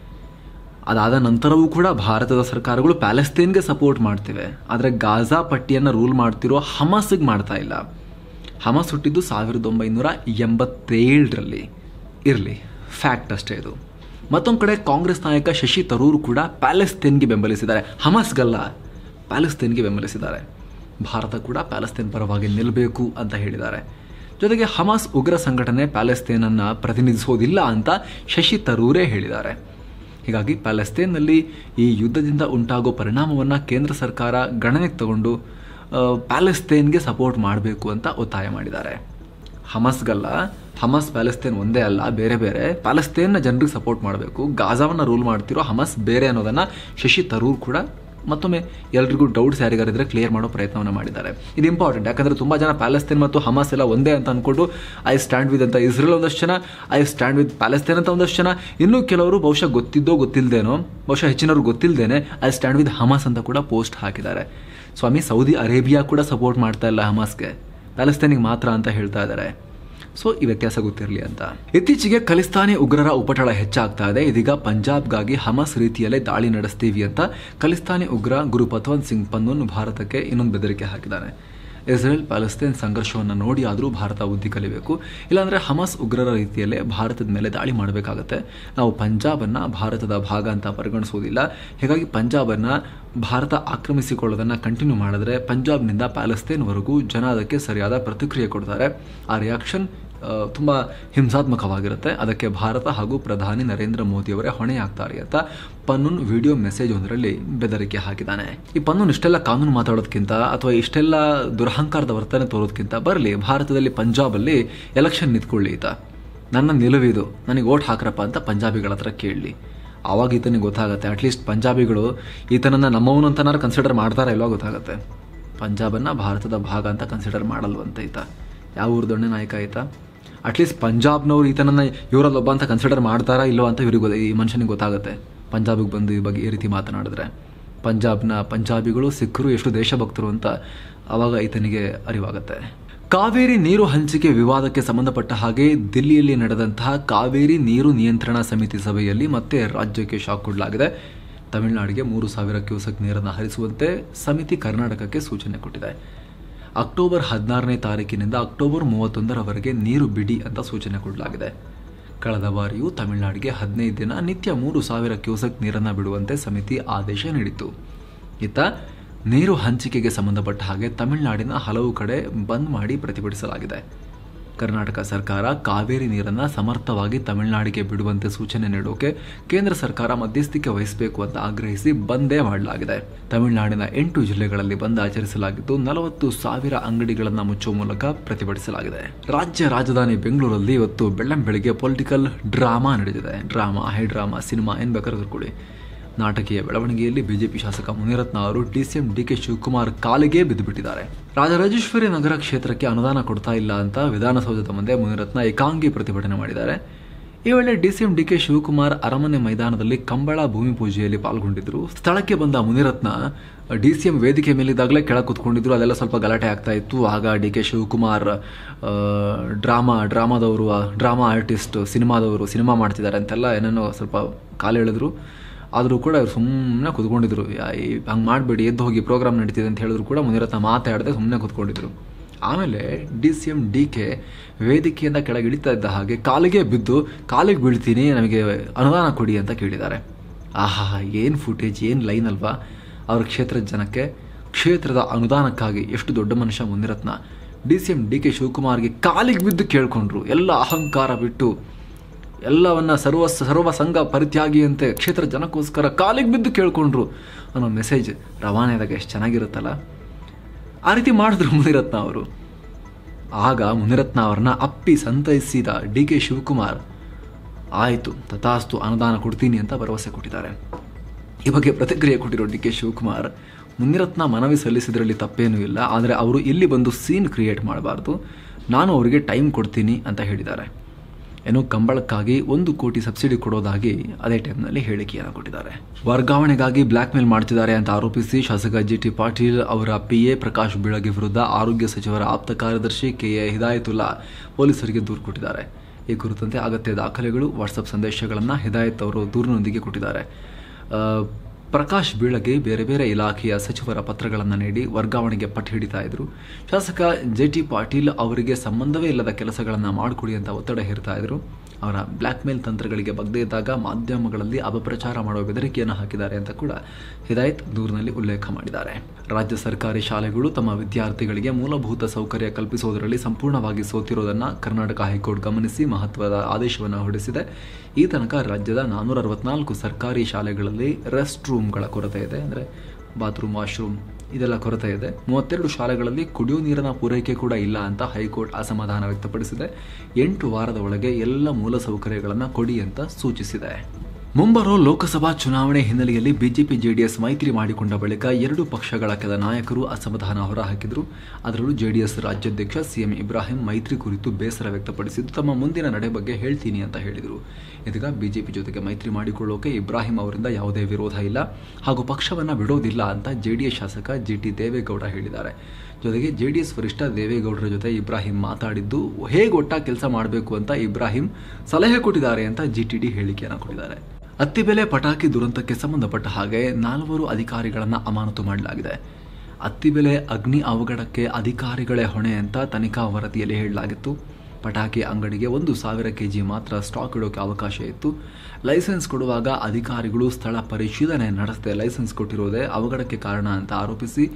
ಅದಾದ ನಂತರವೂ ಕೂಡ ಭಾರತದ ಸರ್ಕಾರಗಳು ಪ್ಯಾಲೆಸ್ತೇನ್ಗೆ ಸಪೋರ್ಟ್ ಮಾಡ್ತಿವೆ ಆದರೆ ಗಾಜಾ ಪಟ್ಟಿಯನ್ನು ರೂಲ್ ಮಾಡ್ತಿರೋ ಹಮಾಸ್ಗೆ ಮಾಡ್ತಾ ಇಲ್ಲ ಹಮಾಸ್ ಹುಟ್ಟಿದ್ದು ಸಾವಿರದ ಒಂಬೈನೂರ ಎಂಬತ್ತೇಳರಲ್ಲಿ ಇರಲಿ ಫ್ಯಾಕ್ಟ್ ಅಷ್ಟೇ ಇದು ಮತ್ತೊಂದು ಕಡೆ ಕಾಂಗ್ರೆಸ್ ನಾಯಕ ಶಶಿ ತರೂರ್ ಕೂಡ ಪ್ಯಾಲೆಸ್ತೇನ್ಗೆ ಬೆಂಬಲಿಸಿದ್ದಾರೆ ಹಮಾಸ್ಗಲ್ಲ ಪ್ಯಾಲೆಸ್ತೇನ್ಗೆ ಬೆಂಬಲಿಸಿದ್ದಾರೆ ಭಾರತ ಕೂಡ ಪ್ಯಾಲೆಸ್ತೇನ್ ಪರವಾಗಿ ನಿಲ್ಲಬೇಕು ಅಂತ ಹೇಳಿದ್ದಾರೆ ಜೊತೆಗೆ ಹಮಾಸ್ ಉಗ್ರ ಸಂಘಟನೆ ಪ್ಯಾಲೆಸ್ತೇನನ್ನು ಪ್ರತಿನಿಧಿಸೋದಿಲ್ಲ ಅಂತ ಶಶಿ ತರೂರೇ ಹೇಳಿದ್ದಾರೆ ಹೀಗಾಗಿ ಪ್ಯಾಲೆಸ್ತೇನ್ನಲ್ಲಿ ಈ ಯುದ್ಧದಿಂದ ಉಂಟಾಗೋ ಪರಿಣಾಮವನ್ನು ಕೇಂದ್ರ ಸರ್ಕಾರ ಗಣನೆಗೆ ತಗೊಂಡು ಪ್ಯಾಲೆಸ್ತೇನ್ಗೆ ಸಪೋರ್ಟ್ ಮಾಡಬೇಕು ಅಂತ ಒತ್ತಾಯ ಮಾಡಿದ್ದಾರೆ ಹಮಸ್ಗಲ್ಲ ಹಮಸ್ ಪ್ಯಾಲೆಸ್ತೇನ್ ಒಂದೇ ಅಲ್ಲ ಬೇರೆ ಬೇರೆ ಪ್ಯಾಲೆಸ್ತೇನ್ನ ಜನರಿಗೆ ಸಪೋರ್ಟ್ ಮಾಡಬೇಕು ಗಾಜಾವನ್ನು ರೂಲ್ ಮಾಡ್ತಿರೋ ಹಮಸ್ ಬೇರೆ ಅನ್ನೋದನ್ನು ಶಶಿ ತರೂರ್ ಕೂಡ ಮತ್ತೊಮ್ಮೆ ಎಲ್ರಿಗೂ ಡೌಟ್ಸ್ ಯಾರಿಗಾರಿದ್ರೆ ಕ್ಲಿಯರ್ ಮಾಡೋ ಪ್ರಯತ್ನವನ್ನು ಮಾಡಿದ್ದಾರೆ ಇದು ಇಂಪಾರ್ಟೆಂಟ್ ಯಾಕಂದರೆ ತುಂಬ ಜನ ಪ್ಯಾಲೆಸ್ತೇನ್ ಮತ್ತು ಹಮಾಸ್ ಎಲ್ಲ ಒಂದೇ ಅಂತ ಅಂದ್ಕೊಂಡು ಐ ಸ್ಟ್ಯಾಂಡ್ ವಿತ್ ಅಂತ ಇಸ್ರೇಲ್ ಒಂದಷ್ಟು ಜನ ಐ ಸ್ಟ್ಯಾಂಡ್ ವಿತ್ ಪ್ಯಾಲೆಸ್ತೇನ್ ಅಂತ ಒಂದಷ್ಟು ಜನ ಇನ್ನೂ ಕೆಲವರು ಬಹುಶಃ ಗೊತ್ತಿದ್ದೋ ಗೊತ್ತಿಲ್ಲದೇನೋ ಬಹುಶಃ ಹೆಚ್ಚಿನವ್ರು ಗೊತ್ತಿಲ್ಲದೇನೆ ಐ ಸ್ಟ್ಯಾಂಡ್ ವಿತ್ ಹಮಾಸ್ ಅಂತ ಕೂಡ ಪೋಸ್ಟ್ ಹಾಕಿದ್ದಾರೆ ಸ್ವಾಮಿ ಸೌದಿ ಅರೇಬಿಯಾ ಕೂಡ ಸಪೋರ್ಟ್ ಮಾಡ್ತಾ ಇಲ್ಲ ಹಮಾಸ್ಗೆ ಪ್ಯಾಲೆಸ್ತೇನಿಗೆ ಮಾತ್ರ ಅಂತ ಹೇಳ್ತಾ ಇದ್ದಾರೆ ಸೊ ಈ ವ್ಯತ್ಯಾಸ ಗೊತ್ತಿರಲಿ ಅಂತ ಇತ್ತೀಚೆಗೆ ಖಲಿಸ್ತಾನಿ ಉಗ್ರರ ಉಪಟಳ ಹೆಚ್ಚಾಗ್ತಾ ಇದೆ ಇದೀಗ ಪಂಜಾಬ್ಗಾಗಿ ಹಮಸ್ ರೀತಿಯಲ್ಲೇ ದಾಳಿ ನಡೆಸ್ತೀವಿ ಅಂತ ಖಲಿಸ್ತಾನಿ ಉಗ್ರ ಗುರು ಪತ್ವಂತ್ ಸಿಂಗ್ ಪನ್ನೂನ್ ಭಾರತಕ್ಕೆ ಇನ್ನೊಂದು ಬೆದರಿಕೆ ಹಾಕಿದ್ದಾನೆ ಇಸ್ರೇಲ್ ಪ್ಯಾಲೆಸ್ತೇನ್ ಸಂಘರ್ಷವನ್ನು ನೋಡಿ ಆದರೂ ಭಾರತ ಬುದ್ಧಿ ಕಲಿಬೇಕು ಇಲ್ಲಾಂದರೆ ಹಮಸ್ ಉಗ್ರರ ರೀತಿಯಲ್ಲೇ ಭಾರತದ ಮೇಲೆ ದಾಳಿ ಮಾಡಬೇಕಾಗತ್ತೆ ನಾವು ಪಂಜಾಬನ್ನು ಭಾರತದ ಭಾಗ ಅಂತ ಪರಿಗಣಿಸೋದಿಲ್ಲ ಹೀಗಾಗಿ ಪಂಜಾಬನ್ನು ಭಾರತ ಆಕ್ರಮಿಸಿಕೊಳ್ಳೋದನ್ನು ಕಂಟಿನ್ಯೂ ಮಾಡಿದ್ರೆ ಪಂಜಾಬ್ನಿಂದ ಪ್ಯಾಲೆಸ್ತೇನ್ವರೆಗೂ ಜನ ಅದಕ್ಕೆ ಸರಿಯಾದ ಪ್ರತಿಕ್ರಿಯೆ ಕೊಡ್ತಾರೆ ಆ ರಿಯಾಕ್ಷನ್ ತುಂಬ ಹಿಂಸಾತ್ಮಕವಾಗಿರುತ್ತೆ ಅದಕ್ಕೆ ಭಾರತ ಹಾಗೂ ಪ್ರಧಾನಿ ನರೇಂದ್ರ ಮೋದಿಯವರೇ ಹೊಣೆಯಾಗ್ತಾರೆ ಅಂತ ಪನ್ನೂನ್ ವಿಡಿಯೋ ಮೆಸೇಜ್ ಒಂದರಲ್ಲಿ ಬೆದರಿಕೆ ಹಾಕಿದ್ದಾನೆ ಈ ಪನ್ನೂನ್ ಇಷ್ಟೆಲ್ಲ ಕಾನೂನು ಮಾತಾಡೋದಕ್ಕಿಂತ ಅಥವಾ ಇಷ್ಟೆಲ್ಲ ದುರಹಂಕಾರದ ವರ್ತನೆ ತೋರೋದಕ್ಕಿಂತ ಬರಲಿ ಭಾರತದಲ್ಲಿ ಪಂಜಾಬಲ್ಲಿ ಎಲೆಕ್ಷನ್ ನಿಂತ್ಕೊಳ್ಳಿ ಈತ ನನ್ನ ನಿಲುವಿದು ನನಗೆ ಓಟ್ ಹಾಕ್ರಪ್ಪ ಅಂತ ಪಂಜಾಬಿಗಳ ಹತ್ರ ಕೇಳಲಿ ಆವಾಗ ಈತನಿಗೆ ಗೊತ್ತಾಗುತ್ತೆ ಅಟ್ಲೀಸ್ಟ್ ಪಂಜಾಬಿಗಳು ಈತನನ್ನು ನಮ್ಮವನು ಅಂತನಾರು ಕನ್ಸಿಡರ್ ಮಾಡ್ತಾರಾ ಇಲ್ವೋ ಗೊತ್ತಾಗುತ್ತೆ ಪಂಜಾಬನ್ನು ಭಾರತದ ಭಾಗ ಅಂತ ಕನ್ಸಿಡರ್ ಮಾಡಲ್ವಂತ ಈತ ಯಾವ ಊರು ದೊಣ್ಣೆ ನಾಯಕ ಆಯ್ತ ಅಟ್ಲೀಸ್ಟ್ ಪಂಜಾಬ್ನವ್ರು ಈತನನ್ನು ಇವರಲ್ಲೊಬ್ಬ ಅಂತ ಕನ್ಸಿಡರ್ ಮಾಡ್ತಾರಾ ಇಲ್ಲೋ ಅಂತ ಇವ್ರಿಗೆ ಗೊತ್ತ- ಈ ಮನುಷ್ಯನಿಗೆ ಗೊತ್ತಾಗುತ್ತೆ ಪಂಜಾಬಿಗೆ ಬಂದು ಈ ಬಗ್ಗೆ ಈ ರೀತಿ ಮಾತನಾಡಿದ್ರೆ ಪಂಜಾಬ್ನ ಪಂಜಾಬಿಗಳು ಸಿಖ್ಖರು ಎಷ್ಟು ದೇಶಭಕ್ತರು ಅಂತ ಆವಾಗ ಈತನಿಗೆ ಅರಿವಾಗುತ್ತೆ ಕಾವೇರಿ ನೀರು ಹಂಚಿಕೆ ವಿವಾದಕ್ಕೆ ಸಂಬಂಧಪಟ್ಟ ಹಾಗೆ ದಿಲ್ಲಿಯಲ್ಲಿ ನಡೆದಂತಹ ಕಾವೇರಿ ನೀರು ನಿಯಂತ್ರಣ ಸಮಿತಿ ಸಭೆಯಲ್ಲಿ ಮತ್ತೆ ರಾಜ್ಯಕ್ಕೆ ಶಾಕ್ ಕೊಡಲಾಗಿದೆ ತಮಿಳುನಾಡಿಗೆ ಮೂರು ಸಾವಿರ ಕ್ಯೂಸೆಕ್ ನೀರನ್ನು ಹರಿಸುವಂತೆ ಸಮಿತಿ ಕರ್ನಾಟಕಕ್ಕೆ ಸೂಚನೆ ಕೊಟ್ಟಿದೆ ಅಕ್ಟೋಬರ್ ಹದಿನಾರನೇ ತಾರೀಕಿನಿಂದ ಅಕ್ಟೋಬರ್ ಮೂವತ್ತೊಂದರವರೆಗೆ ನೀರು ಬಿಡಿ ಅಂತ ಸೂಚನೆ ಕೊಡಲಾಗಿದೆ ಕಳೆದ ಬಾರಿಯೂ ತಮಿಳುನಾಡಿಗೆ ಹದಿನೈದು ದಿನ ನಿತ್ಯ ಮೂರು ಸಾವಿರ ಕ್ಯೂಸೆಕ್ ನೀರನ್ನು ಬಿಡುವಂತೆ ಸಮಿತಿ ಆದೇಶ ನೀಡಿತ್ತು ಇತ್ತ ನೀರು ಹಂಚಿಕೆಗೆ ಸಂಬಂಧಪಟ್ಟ ಹಾಗೆ ತಮಿಳುನಾಡಿನ ಹಲವು ಕಡೆ ಬಂದ್ ಮಾಡಿ ಪ್ರತಿಭಟಿಸಲಾಗಿದೆ ಕರ್ನಾಟಕ ಸರ್ಕಾರ ಕಾವೇರಿ ನೀರನ್ನು ಸಮರ್ಥವಾಗಿ ತಮಿಳುನಾಡಿಗೆ ಬಿಡುವಂತೆ ಸೂಚನೆ ನೀಡೋಕೆ ಕೇಂದ್ರ ಸರ್ಕಾರ ಮಧ್ಯಸ್ಥಿಕೆ ವಹಿಸಬೇಕು ಅಂತ ಆಗ್ರಹಿಸಿ ಬಂದೇ ಮಾಡಲಾಗಿದೆ ತಮಿಳುನಾಡಿನ ಎಂಟು ಜಿಲ್ಲೆಗಳಲ್ಲಿ ಬಂದ್ ಆಚರಿಸಲಾಗಿದ್ದು ನಲವತ್ತು ಸಾವಿರ ಅಂಗಡಿಗಳನ್ನು ಮುಚ್ಚುವ ಮೂಲಕ ಪ್ರತಿಭಟಿಸಲಾಗಿದೆ ರಾಜ್ಯ ರಾಜಧಾನಿ ಬೆಂಗಳೂರಲ್ಲಿ ಇವತ್ತು ಬೆಳ್ಳಂಬೆಳಿಗ್ಗೆ ಪೊಲಿಟಿಕಲ್ ಡ್ರಾಮಾ ನಡೆದಿದೆ ಡ್ರಾಮಾ ಹೈ ಡ್ರಾಮಾ ಸಿನಿಮಾ ಏನ್ ಬೇಕಾದ್ರೂ ಕರ್ಕೊಳ್ಳಿ ನಾಟಕೀಯ ಬೆಳವಣಿಗೆಯಲ್ಲಿ ಬಿಜೆಪಿ ಶಾಸಕ ಮುನಿರತ್ನ ಅವರು ಡಿಸಿಎಂ ಡಿಕೆ ಶಿವಕುಮಾರ್ ಕಾಲಿಗೆ ಬಿದ್ದುಬಿಟ್ಟಿದ್ದಾರೆ ರಾಜರಾಜೇಶ್ವರಿ ನಗರ ಕ್ಷೇತ್ರಕ್ಕೆ ಅನುದಾನ ಕೊಡ್ತಾ ಇಲ್ಲ ಅಂತ ವಿಧಾನಸೌಧದ ಮುಂದೆ ಮುನಿರತ್ನ ಏಕಾಂಗಿ ಪ್ರತಿಭಟನೆ ಮಾಡಿದ್ದಾರೆ ಈ ವೇಳೆ ಡಿಸಿಎಂ ಡಿಕೆ ಶಿವಕುಮಾರ್ ಅರಮನೆ ಮೈದಾನದಲ್ಲಿ ಕಂಬಳ ಭೂಮಿ ಪೂಜೆಯಲ್ಲಿ ಪಾಲ್ಗೊಂಡಿದ್ರು ಸ್ಥಳಕ್ಕೆ ಬಂದ ಮುನಿರತ್ನ ಡಿಸಿಎಂ ವೇದಿಕೆ ಮೇಲಿದ್ದಾಗಲೇ ಕೆಳಗೆ ಕುತ್ಕೊಂಡಿದ್ರು ಅದೆಲ್ಲ ಸ್ವಲ್ಪ ಗಲಾಟೆ ಆಗ್ತಾ ಇತ್ತು ಆಗ ಡಿ ಕೆ ಶಿವಕುಮಾರ್ ಆ, ಡ್ರಾಮಾ ಡ್ರಾಮಾದವರು ಡ್ರಾಮಾ ಆರ್ಟಿಸ್ಟ್ ಸಿನಿಮಾದವರು ಸಿನಿಮಾ ಮಾಡ್ತಿದ್ದಾರೆ ಅಂತೆಲ್ಲ ಏನೇನೋ ಸ್ವಲ್ಪ ಕಾಲು ಎಳೆದ್ರು ಆದರೂ ಕೂಡ ಇವ್ರು ಸುಮ್ಮನೆ ಕುತ್ಕೊಂಡಿದ್ರು ಹಂಗೆ ಮಾಡಬೇಡಿ ಎದ್ದು ಹೋಗಿ ಪ್ರೋಗ್ರಾಮ್ ನಡೀತಿದೆ ಅಂತ ಹೇಳಿದ್ರು ಕೂಡ ಮುನಿರತ್ನ ಮಾತಾಡದೆ ಸುಮ್ಮನೆ ಕುತ್ಕೊಂಡಿದ್ರು ಆಮೇಲೆ D C M D K ವೇದಿಕೆಯಿಂದ ಕೆಳಗೆ ಇಳಿತಾ ಇದ್ದ ಹಾಗೆ ಕಾಲಿಗೆ ಬಿದ್ದು ಕಾಲಿಗೆ ಬೀಳ್ತೀನಿ ನಮಗೆ ಅನುದಾನ ಕೊಡಿ ಅಂತ ಕೇಳಿದ್ದಾರೆ ಆಹಾ ಏನು ಫುಟೇಜ್ ಏನು ಲೈನ್ ಅಲ್ವಾ ಅವ್ರ ಕ್ಷೇತ್ರದ ಜನಕ್ಕೆ ಕ್ಷೇತ್ರದ ಅನುದಾನಕ್ಕಾಗಿ ಎಷ್ಟು ದೊಡ್ಡ ಮನುಷ್ಯ Munirathna D C M D K ಶಿವಕುಮಾರ್ಗೆ ಕಾಲಿಗೆ ಬಿದ್ದು ಕೇಳ್ಕೊಂಡ್ರು ಎಲ್ಲ ಅಹಂಕಾರ ಬಿಟ್ಟು ಎಲ್ಲವನ್ನ ಸರ್ವ ಸರ್ವ ಸಂಘ ಪರಿತ್ಯಾಗಿಯಂತೆ ಕ್ಷೇತ್ರ ಜನಕ್ಕೋಸ್ಕರ ಕಾಲಿಗೆ ಬಿದ್ದು ಕೇಳ್ಕೊಂಡ್ರು ಅನ್ನೋ ಮೆಸೇಜ್ ರವಾನೆ ಆದಾಗ ಎಷ್ಟು ಚೆನ್ನಾಗಿರುತ್ತಲ್ಲ ಆ ರೀತಿ ಮಾಡಿದ್ರು ಮುನಿರತ್ನ ಅವರು ಆಗ ಮುನಿರತ್ನ ಅವರನ್ನ ಅಪ್ಪಿ ಸಂತೈಸಿದ ಡಿ ಕೆ ಶಿವಕುಮಾರ್ ಆಯಿತು ತಥಾಸ್ತು ಅನುದಾನ ಕೊಡ್ತೀನಿ ಅಂತ ಭರವಸೆ ಕೊಟ್ಟಿದ್ದಾರೆ ಈ ಬಗ್ಗೆ ಪ್ರತಿಕ್ರಿಯೆ ಕೊಟ್ಟಿರೋ ಡಿ ಕೆ ಶಿವಕುಮಾರ್ ಮುನಿರತ್ನ ಮನವಿ ಸಲ್ಲಿಸಿದ್ರಲ್ಲಿ ತಪ್ಪೇನೂ ಇಲ್ಲ ಆದರೆ ಅವರು ಇಲ್ಲಿ ಬಂದು ಸೀನ್ ಕ್ರಿಯೇಟ್ ಮಾಡಬಾರ್ದು ನಾನು ಅವರಿಗೆ ಟೈಮ್ ಕೊಡ್ತೀನಿ ಅಂತ ಹೇಳಿದ್ದಾರೆ ಏನು ಕಂಬಳಕ್ಕಾಗಿ ಒಂದು ಕೋಟಿ ಸಬ್ಸಿಡಿ ಕೊಡೋದಾಗಿ ಅದೇ ಟೈಮ್ನಲ್ಲಿ ಹೇಳಿಕೆಯನ್ನು ಕೊಟ್ಟಿದ್ದಾರೆ ವರ್ಗಾವಣೆಗಾಗಿ ಬ್ಲ್ಯಾಕ್ ಮೇಲ್ ಮಾಡ್ತಿದ್ದಾರೆ ಅಂತ ಆರೋಪಿಸಿ ಶಾಸಕ ಜಿ ಟಿ ಪಾಟೀಲ್ ಅವರ ಪಿ ಎ ಪ್ರಕಾಶ್ ಬೀಳಗಿ ವಿರುದ್ಧ ಆರೋಗ್ಯ ಸಚಿವರ ಆಪ್ತ ಕಾರ್ಯದರ್ಶಿ ಕೆ ಎ ಹಿದಾಯತುಲ್ಲಾ ಪೊಲೀಸರಿಗೆ ದೂರು ಕೊಟ್ಟಿದ್ದಾರೆ ಈ ಕುರಿತಂತೆ ಅಗತ್ಯ ದಾಖಲೆಗಳು ವಾಟ್ಸಪ್ ಸಂದೇಶಗಳನ್ನು ಹಿದಾಯತ್ ಅವರು ದೂರಿನೊಂದಿಗೆ ಕೊಟ್ಟಿದ್ದಾರೆ ಆ, ಪ್ರಕಾಶ್ ಬೀಳಗೆ ಬೇರೆ ಬೇರೆ ಇಲಾಖೆಯ ಸಚಿವರ ಪತ್ರಗಳನ್ನು ನೀಡಿ ವರ್ಗಾವಣೆಗೆ ಪಟ್ಟು ಹಿಡಿತಾ ಇದ್ರು ಶಾಸಕ ಜೆ ಟಿ ಪಾಟೀಲ್ ಅವರಿಗೆ ಸಂಬಂಧವೇ ಇಲ್ಲದ ಕೆಲಸಗಳನ್ನು ಮಾಡಿಕೊಡಿ ಅಂತ ಒತ್ತಡ ಹೇರ್ತಾ ಇದ್ರು ಅವರ ಬ್ಲ್ಯಾಕ್ ಮೇಲ್ ತಂತ್ರಗಳಿಗೆ ಬಗ್ದೇ ಇದ್ದಾಗ ಮಾಧ್ಯಮಗಳಲ್ಲಿ ಅಪಪ್ರಚಾರ ಮಾಡುವ ಬೆದರಿಕೆಯನ್ನು ಹಾಕಿದ್ದಾರೆ ಅಂತ ಕೂಡ ಹಿದಾಯತ್ ದೂರಿನಲ್ಲಿ ಉಲ್ಲೇಖ ಮಾಡಿದ್ದಾರೆ ರಾಜ್ಯ ಸರ್ಕಾರಿ ಶಾಲೆಗಳು ತಮ್ಮ ವಿದ್ಯಾರ್ಥಿಗಳಿಗೆ ಮೂಲಭೂತ ಸೌಕರ್ಯ ಕಲ್ಪಿಸುವುದರಲ್ಲಿ ಸಂಪೂರ್ಣವಾಗಿ ಸೋತಿರೋದನ್ನು ಕರ್ನಾಟಕ ಹೈಕೋರ್ಟ್ ಗಮನಿಸಿ ಮಹತ್ವದ ಆದೇಶವನ್ನು ಹೊರಡಿಸಿದೆ ಈ ತನಕ ರಾಜ್ಯದ ನಾನ್ನೂರ ಅರವತ್ನಾಲ್ಕು ಸರ್ಕಾರಿ ಶಾಲೆಗಳಲ್ಲಿ ರೆಸ್ಟ್ ರೂಮ್ಗಳ ಕೊರತೆ ಇದೆ ಅಂದರೆ ಬಾತ್ರೂಮ್ ವಾಶ್ರೂಮ್ ಇದೆಲ್ಲ ಕೊರತೆ ಇದೆ ಮೂವತ್ತೆರಡು ಶಾಲೆಗಳಲ್ಲಿ ಕುಡಿಯೋ ನೀರಿನ ಪೂರೈಕೆ ಕೂಡ ಇಲ್ಲ ಅಂತ ಹೈಕೋರ್ಟ್ ಅಸಮಾಧಾನ ವ್ಯಕ್ತಪಡಿಸಿದೆ ಎಂಟು ವಾರದ ಒಳಗೆ ಎಲ್ಲ ಮೂಲಸೌಕರ್ಯಗಳನ್ನು ಕೊಡಿ ಅಂತ ಸೂಚಿಸಿದೆ ಮುಂಬರೋ ಲೋಕಸಭಾ ಚುನಾವಣೆ ಹಿನ್ನೆಲೆಯಲ್ಲಿ ಬಿಜೆಪಿ ಜೆಡಿಎಸ್ ಮೈತ್ರಿ ಮಾಡಿಕೊಂಡ ಬಳಿಕ ಎರಡು ಪಕ್ಷಗಳ ಕೆಲ ನಾಯಕರು ಅಸಮಾಧಾನ ಹೊರಹಾಕಿದರು ಅದರಲ್ಲೂ ಜೆಡಿಎಸ್ ರಾಜ್ಯಾಧ್ಯಕ್ಷ ಸಿಎಂ ಇಬ್ರಾಹಿಂ ಮೈತ್ರಿ ಕುರಿತು ಬೇಸರ ವ್ಯಕ್ತಪಡಿಸಿದ್ದು ತಮ್ಮ ಮುಂದಿನ ನಡೆ ಬಗ್ಗೆ ಹೇಳ್ತೀನಿ ಅಂತ ಹೇಳಿದರು ಇದೀಗ ಬಿಜೆಪಿ ಜೊತೆಗೆ ಮೈತ್ರಿ ಮಾಡಿಕೊಳ್ಳೋಕೆ ಇಬ್ರಾಹಿಂ ಅವರಿಂದ ಯಾವುದೇ ವಿರೋಧ ಇಲ್ಲ ಹಾಗೂ ಪಕ್ಷವನ್ನು ಬಿಡೋದಿಲ್ಲ ಅಂತ ಜೆಡಿಎಸ್ ಶಾಸಕ ಜಿ ಟಿ ದೇವೇಗೌಡ ಹೇಳಿದ್ದಾರೆ ಜೊತೆಗೆ ಜೆಡಿಎಸ್ ವರಿಷ್ಠ ದೇವೇಗೌಡರ ಜೊತೆ ಇಬ್ರಾಹಿಂ ಮಾತಾಡಿದ್ದು ಹೇಗೆ ಒಟ್ಟಾಗಿ ಕೆಲಸ ಮಾಡಬೇಕು ಅಂತ ಇಬ್ರಾಹಿಂ ಸಲಹೆ ಕೊಟ್ಟಿದ್ದಾರೆ ಅಂತ ಜಿಟಿಡಿ ಹೇಳಿಕೆಯನ್ನು ಕೊಟ್ಟಿದ್ದಾರೆ ಅತ್ತಿಬೆಲೆ ಪಟಾಕಿ ದುರಂತಕ್ಕೆ ಸಂಬಂಧಪಟ್ಟ ಹಾಗೆ ನಾಲ್ವರು ಅಧಿಕಾರಿಗಳನ್ನು ಅಮಾನತು ಮಾಡಲಾಗಿದೆ ಅತ್ತಿಬೆಲೆ ಅಗ್ನಿ ಅವಘಡಕ್ಕೆ ಅಧಿಕಾರಿಗಳೇ ಹೊಣೆ ಅಂತ ತನಿಖಾ ವರದಿಯಲ್ಲಿ ಹೇಳಲಾಗಿತ್ತು ಪಟಾಕಿ ಅಂಗಡಿಗೆ ಒಂದು ಸಾವಿರ ಕೆಜಿ ಮಾತ್ರ ಸ್ಟಾಕ್ ಇಡೋಕೆ ಅವಕಾಶ ಇತ್ತು ಲೈಸೆನ್ಸ್ ಕೊಡುವಾಗ ಅಧಿಕಾರಿಗಳು ಸ್ಥಳ ಪರಿಶೀಲನೆ ನಡೆಸದೆ ಲೈಸೆನ್ಸ್ ಕೊಟ್ಟಿರೋದೇ ಅವಘಡಕ್ಕೆ ಕಾರಣ ಅಂತ ಆರೋಪಿಸಿ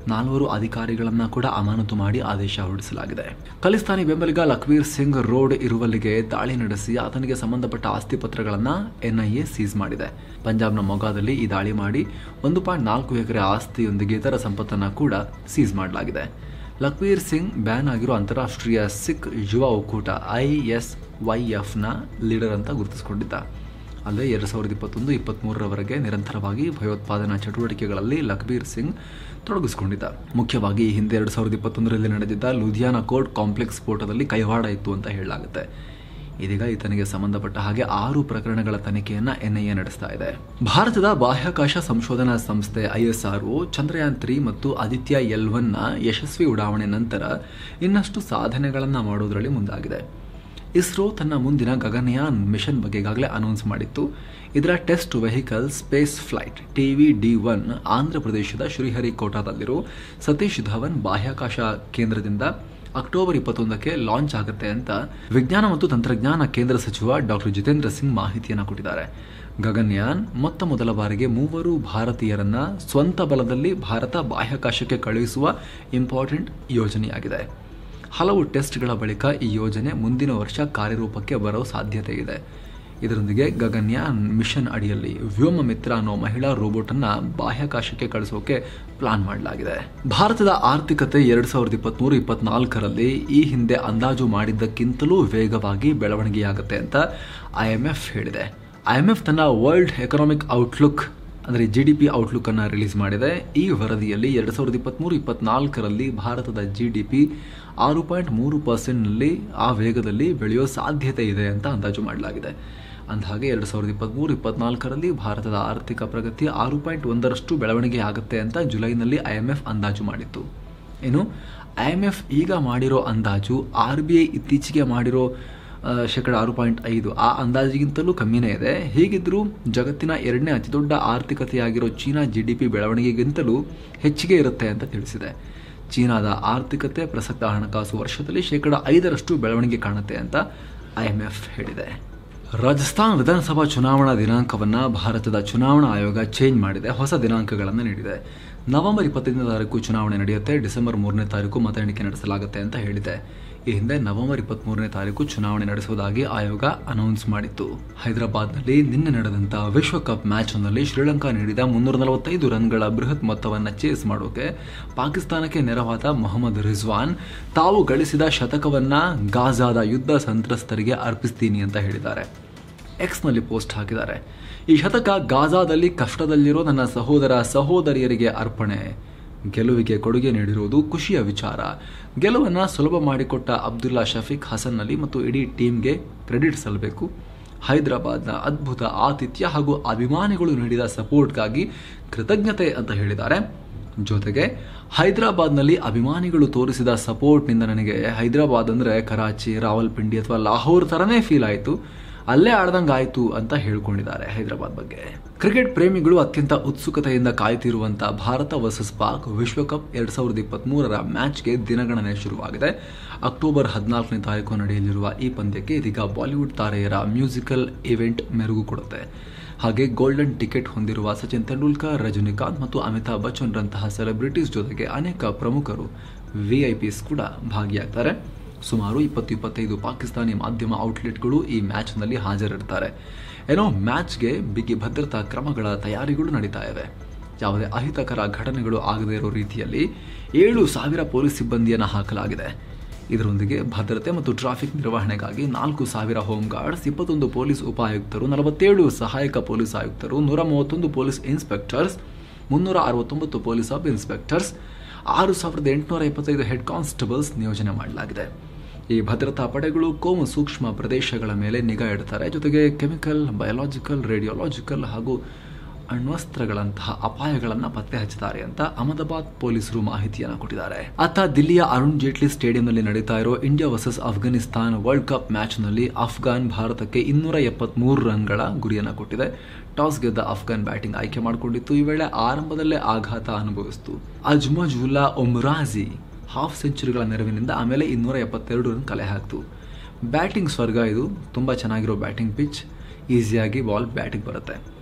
ನಾಲ್ವರು ಅಧಿಕಾರಿಗಳನ್ನ ಕೂಡ ಅಮಾನತು ಮಾಡಿ ಆದೇಶ ಹೊರಡಿಸಲಾಗಿದೆ ಖಲಿಸ್ತಾನಿ ಬೆಂಬಲಿಗ ಲಕ್ವೀರ್ ಸಿಂಗ್ ರೋಡ್ ಇರುವಲ್ಲಿಗೆ ದಾಳಿ ನಡೆಸಿ ಆತನಿಗೆ ಸಂಬಂಧಪಟ್ಟ ಆಸ್ತಿ ಪತ್ರಗಳನ್ನು ಎನ್ಐಎ ಸೀಸ್ ಮಾಡಿದೆ ಪಂಜಾಬ್ನ ಮೊಗಾದಲ್ಲಿ ಈ ದಾಳಿ ಮಾಡಿ ಒಂದು ಪಾಯಿಂಟ್ ನಾಲ್ಕು ಎಕರೆ ಆಸ್ತಿಯೊಂದಿಗೆ ಇತರ ಸಂಪತ್ತನ್ನು ಕೂಡ ಸೀಸ್ ಮಾಡಲಾಗಿದೆ ಲಕ್ವೀರ್ ಸಿಂಗ್ ಬ್ಯಾನ್ ಆಗಿರೋ ಅಂತಾರಾಷ್ಟ್ರೀಯ ಸಿಖ್ ಯುವ ಒಕ್ಕೂಟ ಐ ಎಸ್ ವೈ ಎಫ್ನ ಲೀಡರ್ ಅಂತ ಗುರುತಿಸಿಕೊಂಡಿದ್ದ ಅಲ್ಲದೆ ಎರಡು ಸಾವಿರದ ಇಪ್ಪತ್ತೊಂದು ಇಪ್ಪತ್ತ್ಮೂರರವರೆಗೆ ನಿರಂತರವಾಗಿ ಭಯೋತ್ಪಾದನಾ ಚಟುವಟಿಕೆಗಳಲ್ಲಿ ಲಕ್ಬೀರ್ ಸಿಂಗ್ ತೊಡಗಿಸಿಕೊಂಡಿದ್ದ ಮುಖ್ಯವಾಗಿ ಈ ಹಿಂದೆ ಎರಡು ಸಾವಿರದ ಇಪ್ಪತ್ತೊಂದರಲ್ಲಿ ನಡೆದಿದ್ದ ಲುಧಿಯಾನ ಕೋರ್ಟ್ ಕಾಂಪ್ಲೆಕ್ಸ್ ಸ್ಫೋಟದಲ್ಲಿ ಕೈವಾಡ ಇತ್ತು ಅಂತ ಹೇಳಲಾಗುತ್ತೆ ಇದೀಗ ಈತನಿಗೆ ಸಂಬಂಧಪಟ್ಟ ಹಾಗೆ ಆರು ಪ್ರಕರಣಗಳ ತನಿಖೆಯನ್ನ ಎನ್ಐಎ ನಡೆಸ್ತಾ ಇದೆ ಭಾರತದ ಬಾಹ್ಯಾಕಾಶ ಸಂಶೋಧನಾ ಸಂಸ್ಥೆ ಐಎಸ್ಆರ್ಒ ಚಂದ್ರಯಾನ್ ತ್ರೀ ಮತ್ತು ಆದಿತ್ಯ ಎಲ್ ಒನ್ನ ಯಶಸ್ವಿ ಉಡಾವಣೆ ನಂತರ ಇನ್ನಷ್ಟು ಸಾಧನೆಗಳನ್ನ ಮಾಡೋದರಲ್ಲಿ ಮುಂದಾಗಿದೆ ಇಸ್ರೋ ತನ್ನ ಮುಂದಿನ ಗಗನಯಾನ್ ಮಿಷನ್ ಬಗ್ಗೆ ಈಗಾಗಲೇ ಅನೌನ್ಸ್ ಮಾಡಿತ್ತು ಇದರ test vehicle space flight TV D one Andhra ಪ್ರದೇಶದ ಶ್ರೀಹರಿಕೋಟಾದಲ್ಲಿರೋ ಸತೀಶ್ ಧವನ್ ಬಾಹ್ಯಾಕಾಶ ಕೇಂದ್ರದಿಂದ ಅಕ್ಟೋಬರ್ ಇಪ್ಪತ್ತೊಂದಕ್ಕೆ ಲಾಂಚ್ ಆಗುತ್ತೆ ಅಂತ ವಿಜ್ಞಾನ ಮತ್ತು ತಂತ್ರಜ್ಞಾನ ಕೇಂದ್ರ ಸಚಿವ ಡಾಕ್ಟರ್ ಜಿತೇಂದ್ರ ಸಿಂಗ್ ಮಾಹಿತಿಯನ್ನು ಕೊಟ್ಟಿದ್ದಾರೆ ಗಗನ್ಯಾನ್ ಮೊತ್ತ ಮೊದಲ ಬಾರಿಗೆ ಮೂವರು ಭಾರತೀಯರನ್ನ ಸ್ವಂತ ಬಲದಲ್ಲಿ ಭಾರತ ಬಾಹ್ಯಾಕಾಶಕ್ಕೆ ಕಳುಹಿಸುವ ಇಂಪಾರ್ಟೆಂಟ್ ಯೋಜನೆಯಾಗಿದೆ ಹಲವು ಟೆಸ್ಟ್ಗಳ ಬಳಿಕ ಈ ಯೋಜನೆ ಮುಂದಿನ ವರ್ಷ ಕಾರ್ಯರೂಪಕ್ಕೆ ಬರೋ ಸಾಧ್ಯತೆ ಇದೆ ಇದರೊಂದಿಗೆ ಗಗನ್ಯಾನ್ ಮಿಷನ್ ಅಡಿಯಲ್ಲಿ ವ್ಯೋಮ ಮಿತ್ರ ಅನ್ನೋ ಮಹಿಳಾ ರೋಬೋಟ್ ಅನ್ನ ಬಾಹ್ಯಾಕಾಶಕ್ಕೆ ಕಳಿಸೋಕೆ ಪ್ಲಾನ್ ಮಾಡಲಾಗಿದೆ ಭಾರತದ ಆರ್ಥಿಕತೆ ಎರಡ್ ಸಾವಿರದ ಇಪ್ಪತ್ಮೂರು ಇಪ್ಪತ್ನಾಲ್ಕರಲ್ಲಿ ಈ ಹಿಂದೆ ಅಂದಾಜು ಮಾಡಿದ್ದಕ್ಕಿಂತಲೂ ವೇಗವಾಗಿ ಬೆಳವಣಿಗೆಯಾಗುತ್ತೆ ಅಂತ ಐಎಂಎಫ್ ಹೇಳಿದೆ ಐಎಂಎಫ್ ತನ್ನ ವರ್ಲ್ಡ್ ಎಕನಾಮಿಕ್ ಔಟ್ಲುಕ್ ಅಂದರೆ ಜಿ ಡಿ ಪಿ ಔಟ್ಲುಕ್ ಅನ್ನು ರಿಲೀಸ್ ಮಾಡಿದೆ ಈ ವರದಿಯಲ್ಲಿ ಎರಡು ಸಾವಿರದ ಇಪ್ಪತ್ತ್ಮೂರು ಇಪ್ಪತ್ನಾಲ್ಕರಲ್ಲಿ ಭಾರತದ ಜಿ ಡಿ ಪಿ ಆರು ಪಾಯಿಂಟ್ ಮೂರು ಪರ್ಸೆಂಟ್ನಲ್ಲಿ ಆ ವೇಗದಲ್ಲಿ ಬೆಳೆಯೋ ಸಾಧ್ಯತೆ ಇದೆ ಅಂತ ಅಂದಾಜು ಮಾಡಲಾಗಿದೆ ಅಂದಹಾಗೆ ಎರಡು ಸಾವಿರದ ಇಪ್ಪತ್ತ್ಮೂರು ಇಪ್ಪತ್ನಾಲ್ಕರಲ್ಲಿ ಭಾರತದ ಆರ್ಥಿಕ ಪ್ರಗತಿ ಆರು ಪಾಯಿಂಟ್ ಒಂದರಷ್ಟು ಬೆಳವಣಿಗೆ ಆಗುತ್ತೆ ಅಂತ ಜುಲೈನಲ್ಲಿ ಐ ಎಮ್ ಎಫ್ ಅಂದಾಜು ಮಾಡಿತ್ತು ಇನ್ನು ಐ ಎಮ್ ಎಫ್ ಈಗ ಮಾಡಿರೋ ಅಂದಾಜು ಆರ್ ಬಿ ಐ ಇತ್ತೀಚೆಗೆ ಮಾಡಿರೋ ಆ, ಶೇಕಡ ಆರು ಪಾಯಿಂಟ್ ಐದು ಆ ಅಂದಾಜಿಗಿಂತಲೂ ಕಮ್ಮಿನೇ ಇದೆ ಹೀಗಿದ್ರೂ ಜಗತ್ತಿನ ಎರಡನೇ ಅತಿದೊಡ್ಡ ಆರ್ಥಿಕತೆಯಾಗಿರೋ ಚೀನಾ ಜಿ ಡಿ ಪಿ ಬೆಳವಣಿಗೆಗಿಂತಲೂ ಹೆಚ್ಚಿಗೆ ಇರುತ್ತೆ ಅಂತ ತಿಳಿಸಿದೆ ಚೀನಾದ ಆರ್ಥಿಕತೆ ಪ್ರಸಕ್ತ ಹಣಕಾಸು ವರ್ಷದಲ್ಲಿ ಶೇಕಡ ಐದರಷ್ಟು ಬೆಳವಣಿಗೆ ಕಾಣುತ್ತೆ ಅಂತ ಐಎಂಎಫ್ ಹೇಳಿದೆ ರಾಜಸ್ಥಾನ್ ವಿಧಾನಸಭಾ ಚುನಾವಣಾ ದಿನಾಂಕವನ್ನು ಭಾರತದ ಚುನಾವಣಾ ಆಯೋಗ ಚೇಂಜ್ ಮಾಡಿದೆ ಹೊಸ ದಿನಾಂಕಗಳನ್ನು ನೀಡಿದೆ ನವೆಂಬರ್ ಇಪ್ಪತ್ತೈದನೇ ತಾರೀಕು ಚುನಾವಣೆ ನಡೆಯುತ್ತೆ ಡಿಸೆಂಬರ್ ಮೂರನೇ ತಾರೀಕು ಮತ ಎಣಿಕೆ ನಡೆಸಲಾಗುತ್ತೆ ಅಂತ ಹೇಳಿದೆ ಈ ಹಿಂದೆ ನವೆಂಬರ್ ಇಪ್ಪತ್ಮೂರನೇ ತಾರೀಕು ಚುನಾವಣೆ ನಡೆಸುವುದಾಗಿ ಆಯೋಗ ಅನೌನ್ಸ್ ಮಾಡಿತ್ತು ಹೈದರಾಬಾದ್ನಲ್ಲಿ ನಿನ್ನೆ ನಡೆದಂತ ವಿಶ್ವಕಪ್ ಮ್ಯಾಚ್ನಲ್ಲಿ ಶ್ರೀಲಂಕಾ ನೀಡಿದ ಮುನ್ನೂರ ನಲವತ್ತೈದು ರನ್ಗಳ ಬೃಹತ್ ಮೊತ್ತವನ್ನು ಚೇಸ್ ಮಾಡೋಕೆ ಪಾಕಿಸ್ತಾನಕ್ಕೆ ನೆರವಾದ ಮೊಹಮ್ಮದ್ ರಿಜ್ವಾನ್ ತಾವು ಗಳಿಸಿದ ಶತಕವನ್ನ ಗಾಜಾದ ಯುದ್ಧ ಸಂತ್ರಸ್ತರಿಗೆ ಅರ್ಪಿಸ್ತೀನಿ ಅಂತ ಹೇಳಿದ್ದಾರೆ ಎಕ್ಸ್ನಲ್ಲಿ ಪೋಸ್ಟ್ ಹಾಕಿದ್ದಾರೆ ಈ ಶತಕ ಗಾಜಾದಲ್ಲಿ ಕಷ್ಟದಲ್ಲಿರೋ ನನ್ನ ಸಹೋದರ ಸಹೋದರಿಯರಿಗೆ ಅರ್ಪಣೆ ಗೆಲುವಿಗೆ ಕೊಡುಗೆ ನೀಡಿರುವುದು ಖುಷಿಯ ವಿಚಾರ ಗೆಲುವನ್ನು ಸುಲಭ ಮಾಡಿಕೊಟ್ಟ ಅಬ್ದುಲ್ಲಾ ಶಫೀಕ್ ಹಸನ್ ಅಲಿ ಮತ್ತು ಇಡೀ ಟೀಮ್ಗೆ ಕ್ರೆಡಿಟ್ ಸಲ್ಲಬೇಕು ಹೈದರಾಬಾದ್ನ ಅದ್ಭುತ ಆತಿಥ್ಯ ಹಾಗೂ ಅಭಿಮಾನಿಗಳು ನೀಡಿದ ಸಪೋರ್ಟ್ಗಾಗಿ ಕೃತಜ್ಞತೆ ಅಂತ ಹೇಳಿದ್ದಾರೆ ಜೊತೆಗೆ ಹೈದರಾಬಾದ್ನಲ್ಲಿ ಅಭಿಮಾನಿಗಳು ತೋರಿಸಿದ ಸಪೋರ್ಟ್ನಿಂದ ನನಗೆ ಹೈದರಾಬಾದ್ ಅಂದರೆ ಕರಾಚಿ ರಾವಲ್ಪಿಂಡಿ ಅಥವಾ ಲಾಹೋರ್ ಥರನೇ ಫೀಲ್ ಆಯಿತು ಅಲ್ಲೇ ಆಡ್ದಂಗೆ ಆಯಿತು ಅಂತ ಹೇಳ್ಕೊಂಡಿದ್ದಾರೆ ಹೈದರಾಬಾದ್ ಬಗ್ಗೆ ಕ್ರಿಕೆಟ್ ಪ್ರೇಮಿಗಳು ಅತ್ಯಂತ ಉತ್ಸುಕತೆಯಿಂದ ಕಾಯ್ತಿರುವಂಥ ಭಾರತ ವರ್ಸಸ್ ಪಾಕ್ ವಿಶ್ವಕಪ್ ಎರಡು ಸಾವಿರದ ಇಪ್ಪತ್ತ್ಮೂರರ ಮ್ಯಾಚ್ಗೆ ದಿನಗಣನೆ ಶುರುವಾಗಿದೆ ಅಕ್ಟೋಬರ್ ಹದಿನಾಲ್ಕನೇ ತಾರೀಕು ನಡೆಯಲಿರುವ ಈ ಪಂದ್ಯಕ್ಕೆ ಇದೀಗ ಬಾಲಿವುಡ್ ತಾರೆಯರ ಮ್ಯೂಸಿಕಲ್ ಇವೆಂಟ್ ಮೆರುಗು ಕೊಡುತ್ತೆ ಹಾಗೆ ಗೋಲ್ಡನ್ ಟಿಕೆಟ್ ಹೊಂದಿರುವ ಸಚಿನ್ ತೆಂಡೂಲ್ಕರ್ ರಜನಿಕಾಂತ್ ಮತ್ತು ಅಮಿತಾಬ್ ಬಚ್ಚನ್ ರಂತಹ ಸೆಲೆಬ್ರಿಟೀಸ್ ಜೊತೆಗೆ ಅನೇಕ ಪ್ರಮುಖರು ವಿಐಪಿಸ್ ಕೂಡ ಭಾಗಿಯಾಗ್ತಾರೆ ಸುಮಾರು ಇಪ್ಪತ್ತು ಇಪ್ಪತ್ತೈದು ಪಾಕಿಸ್ತಾನಿ ಮಾಧ್ಯಮ ಔಟ್ಲೆಟ್ಗಳು ಈ ಮ್ಯಾಚ್ನಲ್ಲಿ ಹಾಜರಿರ್ತಾರೆ ಏನೋ ಮ್ಯಾಚ್ಗೆ ಬಿಗಿ ಭದ್ರತಾ ಕ್ರಮಗಳ ತಯಾರಿಗಳು ನಡೀತಾ ಇವೆ ಯಾವುದೇ ಅಹಿತಕರ ಘಟನೆಗಳು ಆಗದೇ ಇರೋ ರೀತಿಯಲ್ಲಿ ಏಳು ಸಾವಿರ ಪೊಲೀಸ್ ಸಿಬ್ಬಂದಿಯನ್ನು ಹಾಕಲಾಗಿದೆ ಇದರೊಂದಿಗೆ ಭದ್ರತೆ ಮತ್ತು ಟ್ರಾಫಿಕ್ ನಿರ್ವಹಣೆಗಾಗಿ ನಾಲ್ಕು ಸಾವಿರ ಹೋಮ್ ಗಾರ್ಡ್ಸ್ ಇಪ್ಪತ್ತೊಂದು ಪೊಲೀಸ್ ಉಪಾಯುಕ್ತರು ನಲವತ್ತೇಳು ಸಹಾಯಕ ಪೊಲೀಸ್ ಆಯುಕ್ತರು ನೂರ ಮೂವತ್ತೊಂದು ಪೊಲೀಸ್ ಇನ್ಸ್ಪೆಕ್ಟರ್ಸ್ ಮುನ್ನೂರ ಅರವತ್ತೊಂಬತ್ತು ಪೊಲೀಸ್ ಸಬ್ ಇನ್ಸ್ಪೆಕ್ಟರ್ಸ್ ಆರು ಸಾವಿರದ ಎಂಟುನೂರ ಇಪ್ಪತ್ತೈದು ಹೆಡ್ ಕಾನ್ಸ್ಟೇಬಲ್ಸ್ ನಿಯೋಜನೆ ಮಾಡಲಾಗಿದೆ ಈ ಭದ್ರತಾ ಪಡೆಗಳು ಕೋಮು ಸೂಕ್ಷ್ಮ ಪ್ರದೇಶಗಳ ಮೇಲೆ ನಿಗಾ ಇಡ್ತಾರೆ ಜೊತೆಗೆ ಕೆಮಿಕಲ್ ಬಯೋಲಾಜಿಕಲ್ ರೇಡಿಯೋಲಾಜಿಕಲ್ ಹಾಗೂ ಅಣ್ವಸ್ತ್ರಗಳಂತಹ ಅಪಾಯಗಳನ್ನು ಪತ್ತೆ ಹಚ್ಚುತ್ತಾರೆ ಅಂತ ಅಹಮದಾಬಾದ್ ಪೊಲೀಸರು ಮಾಹಿತಿಯನ್ನು ಕೊಟ್ಟಿದ್ದಾರೆ ಅತ್ತ ದಿಲ್ಲಿಯ ಅರುಣ್ ಜೇಟ್ಲಿ ಸ್ಟೇಡಿಯಂನಲ್ಲಿ ನಡೀತಾ ಇರೋ India versus Afghanistan world cup ಮ್ಯಾಚ್ನಲ್ಲಿ ಅಫ್ಘಾನ್ ಭಾರತಕ್ಕೆ ಇನ್ನೂರ ಎಪ್ಪತ್ಮೂರು ರನ್ಗಳ ಗುರಿಯನ್ನು ಕೊಟ್ಟಿದೆ ಟಾಸ್ ಗೆದ್ದ ಅಫ್ಘಾನ್ ಬ್ಯಾಟಿಂಗ್ ಆಯ್ಕೆ ಮಾಡಿಕೊಂಡಿತ್ತು ಈ ವೇಳೆ ಆರಂಭದಲ್ಲೇ ಆಘಾತ ಅನುಭವಿಸಿತು ಅಜ್ಮಜುಲ್ಲಾ ಒಮ್ರಾಜಿ ಹಾಫ್ ಸೆಂಚುರಿಗಳ ನೆರವಿನಿಂದ ಆಮೇಲೆ ಇನ್ನೂರ ಎಪ್ಪತ್ತೆರಡು ರನ್ ಕಲೆ ಹಾಕ್ತು ಬ್ಯಾಟಿಂಗ್ ಸ್ವರ್ಗ ಇದು ತುಂಬ ಚೆನ್ನಾಗಿರೋ ಬ್ಯಾಟಿಂಗ್ ಪಿಚ್ ಈಸಿಯಾಗಿ ಬಾಲ್ ಬ್ಯಾಟಿಗೆ ಬರುತ್ತೆ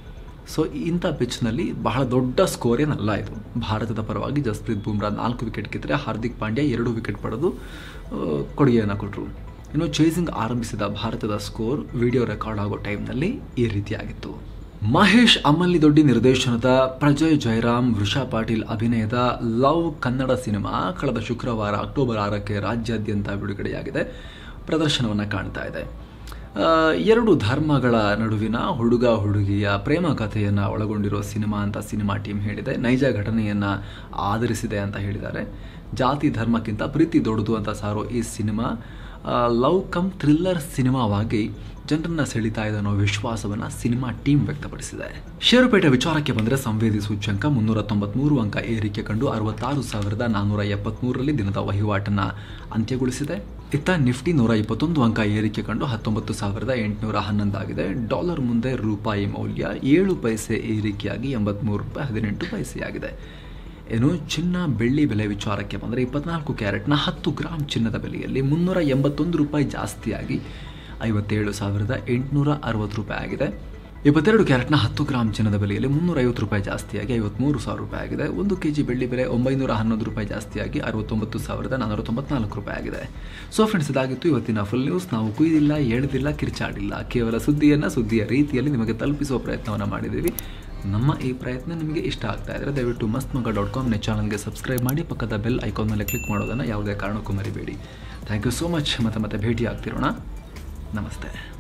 ಸೊ ಇಂಥ ಪಿಚ್ನಲ್ಲಿ ಬಹಳ ದೊಡ್ಡ ಸ್ಕೋರ್ ಏನಲ್ಲ ಇದು ಭಾರತದ ಪರವಾಗಿ ಜಸ್ಪ್ರೀತ್ ಬುಮ್ರಾ ನಾಲ್ಕು ವಿಕೆಟ್ ಕಿತ್ತರೆ ಹಾರ್ದಿಕ್ ಪಾಂಡ್ಯ ಎರಡು ವಿಕೆಟ್ ಪಡೆದು ಆ, ಕೊಡುಗೆಯನ್ನು ಕೊಟ್ಟರು ಇನ್ನು ಚೇಸಿಂಗ್ ಆರಂಭಿಸಿದ ಭಾರತದ ಸ್ಕೋರ್ ವಿಡಿಯೋ ರೆಕಾರ್ಡ್ ಆಗೋ ಟೈಮ್ನಲ್ಲಿ ಈ ರೀತಿಯಾಗಿತ್ತು ಮಹೇಶ್ ಅಮ್ಮಲ್ಲಿ ದೊಡ್ಡಿ ನಿರ್ದೇಶನದ ಪ್ರಜಯ್ ಜಯರಾಮ್ ವೃಷಾ ಪಾಟೀಲ್ ಅಭಿನಯದ ಲವ್ ಕನ್ನಡ ಸಿನಿಮಾ ಕಳೆದ ಶುಕ್ರವಾರ ಅಕ್ಟೋಬರ್ ಆರಕ್ಕೆ ರಾಜ್ಯಾದ್ಯಂತ ಬಿಡುಗಡೆಯಾಗಿದೆ ಪ್ರದರ್ಶನವನ್ನು ಕಾಣ್ತಾ ಇದೆ ಆ, ಎರಡು ಧರ್ಮಗಳ ನಡುವಿನ ಹುಡುಗ ಹುಡುಗಿಯ ಪ್ರೇಮ ಕಥೆಯನ್ನು ಒಳಗೊಂಡಿರೋ ಸಿನಿಮಾ ಅಂತ ಸಿನಿಮಾ ಟೀಮ್ ಹೇಳಿದೆ ನೈಜ ಘಟನೆಯನ್ನು ಆಧರಿಸಿದೆ ಅಂತ ಹೇಳಿದ್ದಾರೆ ಜಾತಿ ಧರ್ಮಕ್ಕಿಂತ ಪ್ರೀತಿ ದೊಡ್ಡದು ಅಂತ ಸಾರೋ ಈ ಸಿನಿಮಾ ಆ, ಲವ್ ಕಮ್ ಥ್ರಿಲ್ಲರ್ ಸಿನಿಮಾವಾಗಿ ಜನರನ್ನ ಸೆಳೀತಾ ಇದೆ ಅನ್ನೋ ವಿಶ್ವಾಸವನ್ನು ಸಿನಿಮಾ ಟೀಮ್ ವ್ಯಕ್ತಪಡಿಸಿದೆ ಷೇರುಪೇಟೆ ವಿಚಾರಕ್ಕೆ ಬಂದರೆ ಸಂವೇದಿ ಸೂಚ್ಯಂಕ ಮುನ್ನೂರ ತೊಂಬತ್ಮೂರು ಅಂಕ ಏರಿಕೆ ಕಂಡು ಅರವತ್ತಾರು ಸಾವಿರದ ನಾನ್ನೂರ ಎಪ್ಪತ್ಮೂರರಲ್ಲಿ ದಿನದ ವಹಿವಾಟನ್ನು ಅಂತ್ಯಗೊಳಿಸಿದೆ ಇತ್ತ ನಿಫ್ಟಿ ನೂರ ಇಪ್ಪತ್ತೊಂದು ಅಂಕ ಏರಿಕೆ ಕಂಡು ಹತ್ತೊಂಬತ್ತು ಸಾವಿರದ ಎಂಟುನೂರ ಹನ್ನೊಂದಾಗಿದೆ ಡಾಲರ್ ಮುಂದೆ ರೂಪಾಯಿ ಮೌಲ್ಯ ಏಳು ಪೈಸೆ ಏರಿಕೆಯಾಗಿ ಎಂಬತ್ಮೂರು ರೂಪಾಯಿ ಹದಿನೆಂಟು ಪೈಸೆಯಾಗಿದೆ ಇನ್ನು ಚಿನ್ನ ಬೆಳ್ಳಿ ಬೆಲೆ ವಿಚಾರಕ್ಕೆ ಬಂದರೆ ಇಪ್ಪತ್ನಾಲ್ಕು ಕ್ಯಾರೆಟ್ನ ಹತ್ತು ಗ್ರಾಮ್ ಚಿನ್ನದ ಬೆಲೆಯಲ್ಲಿ ಮುನ್ನೂರ ಎಂಬತ್ತೊಂದು ರೂಪಾಯಿ ಜಾಸ್ತಿಯಾಗಿ ಐವತ್ತೇಳು ಸಾವಿರದ ಎಂಟುನೂರ ಅರವತ್ತು ರೂಪಾಯಿ ಆಗಿದೆ ಇಪ್ಪತ್ತೆರಡು ಕ್ಯಾರೆಟ್ನ ಹತ್ತು ಗ್ರಾಮ್ ಚಿನ್ನದ ಬೆಲೆಯಲ್ಲಿ ಮುನ್ನೂರ ಐವತ್ತು ರೂಪಾಯಿ ಜಾಸ್ತಿಯಾಗಿ ಐವತ್ಮೂರು ಸಾವಿರ ರೂಪಾಯಿ ಆಗಿದೆ ಒಂದು ಕೆ ಜಿ ಬೆಳ್ಳಿ ಬೆಲೆ ಒಂಬೈನೂರ ಹನ್ನೊಂದು ರೂಪಾಯಿ ಜಾಸ್ತಿಯಾಗಿ ಅರವತ್ತೊಂಬತ್ತು ಸಾವಿರದ ನಾನ್ನೂರ ತೊಂಬತ್ನಾಲ್ಕು ರೂಪಾಯಿ ಆಗಿದೆ ಸೊ ಫ್ರೆಂಡ್ಸ್ ಇದಾಗಿತ್ತು ಇವತ್ತಿನ ಫುಲ್ ನ್ಯೂಸ್ ನಾವು ಕುಯ್ದಿಲ್ಲ ಎಳೆದಿಲ್ಲ ಕಿರ್ಚಾಡಿಲ್ಲ ಕೇವಲ ಸುದ್ದಿಯನ್ನು ಸುದ್ದಿಯ ರೀತಿಯಲ್ಲಿ ನಿಮಗೆ ತಲುಪಿಸುವ ಪ್ರಯತ್ನವನ್ನು ಮಾಡಿದ್ದೀವಿ ನಮ್ಮ ಈ ಪ್ರಯತ್ನ ನಿಮಗೆ ಇಷ್ಟ ಆಗ್ತಾ ಇದ್ದರೆ ದಯವಿಟ್ಟು ಮಸ್ತ್ ಮಗ ಡಾಟ್ ಕಾಮ್ನ ಚಾನಲ್ಗೆ ಸಬ್ಸ್ಕ್ರೈಬ್ ಮಾಡಿ ಪಕ್ಕದ ಬೆಲ್ ಐಕಾನ್ ಮೇಲೆ ಕ್ಲಿಕ್ ಮಾಡೋದನ್ನು ಯಾವುದೇ ಕಾರಣಕ್ಕೂ ಮರಿಬೇಡಿ ಥ್ಯಾಂಕ್ ಯು ಸೋ ಮಚ್ ಮತ್ತೆ ಮತ್ತೆ ಭೇಟಿ ಆಗ್ತಿರೋಣ ನಮಸ್ತೆ